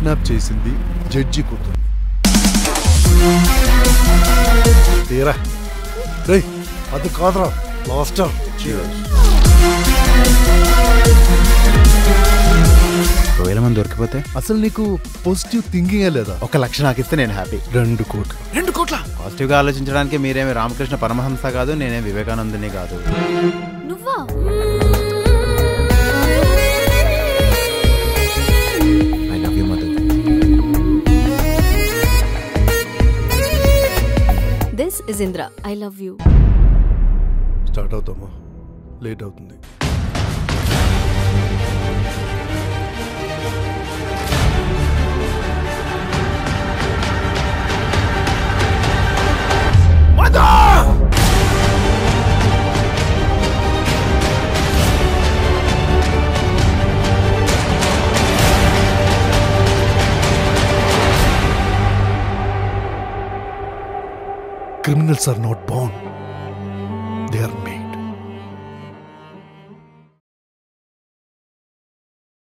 Kidnap చేసింది judge కూతురు తీరా రేయ్ అది కాదురా లాస్టర్ ఒకవేళ మనం దొరికిపోతే అసలు నీకు పాజిటివ్ థింకింగే లేదా ఒక లక్ష నాకు ఇస్తే నేను హ్యాపీ రెండు కోట్లు రెండు కోట్ల పాజిటివ్గా ఆలోచించడానికి మీరేమి రామకృష్ణ పరమహంస కాదు నేనేం వివేకానందని కాదు నువ్వా I love you Madhu this is Indra I love you start అవుతామా లేట్ అవుతుంది Criminals are not born, they are made.